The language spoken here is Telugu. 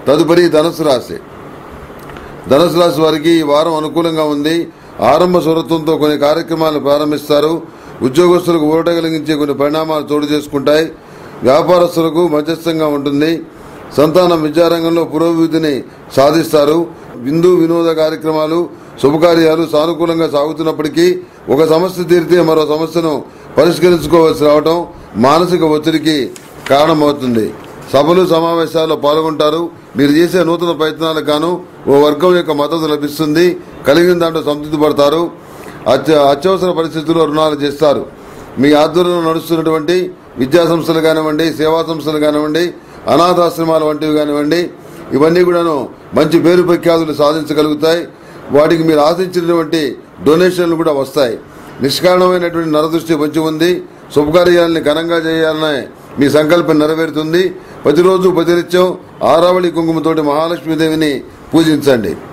తదుపరి ధనుసు రాశి ధనుసు రాశి వారికి ఈ వారం అనుకూలంగా ఉంది ఆరంభ స్వరత్వంతో కొన్ని కార్యక్రమాలు ప్రారంభిస్తారు ఉద్యోగస్తులకు ఊరట కలిగించే కొన్ని పరిణామాలు చోటు చేసుకుంటాయి వ్యాపారస్తులకు మధ్యస్థంగా ఉంటుంది సంతానం విద్యారంగంలో పురోభివృద్ధిని సాధిస్తారు విందు వినోద కార్యక్రమాలు శుభకార్యాలు సానుకూలంగా సాగుతున్నప్పటికీ ఒక సమస్య తీరితే మరో సమస్యను పరిష్కరించుకోవాల్సి రావటం మానసిక ఒత్తిడికి కారణమవుతుంది సభలు సమావేశాల్లో పాల్గొంటారు మీరు చేసే నూతన ప్రయత్నాలకు గాను ఓ వర్గం యొక్క మద్దతు లభిస్తుంది కలిగిన దాంట్లో సంతృప్తి పడతారు అత్య అత్యవసర పరిస్థితుల్లో రుణాలు చేస్తారు మీ ఆధ్వర్యంలో నడుస్తున్నటువంటి విద్యా సంస్థలు కానివ్వండి సేవా సంస్థలు కానివ్వండి అనాథాశ్రమాలు వంటివి కానివ్వండి ఇవన్నీ కూడాను మంచి పేరు ప్రఖ్యాతులు సాధించగలుగుతాయి వాటికి మీరు ఆశించినటువంటి డొనేషన్లు కూడా వస్తాయి నిష్కారణమైనటువంటి నరదృష్టి మంచి ఉంది శుభకార్యాలని ఘనంగా చేయాలనే మీ సంకల్పం నెరవేరుతుంది ప్రతిరోజు ప్రతినిత్యం ఆరావళి కుంకుమతోటి మహాలక్ష్మీదేవిని పూజించండి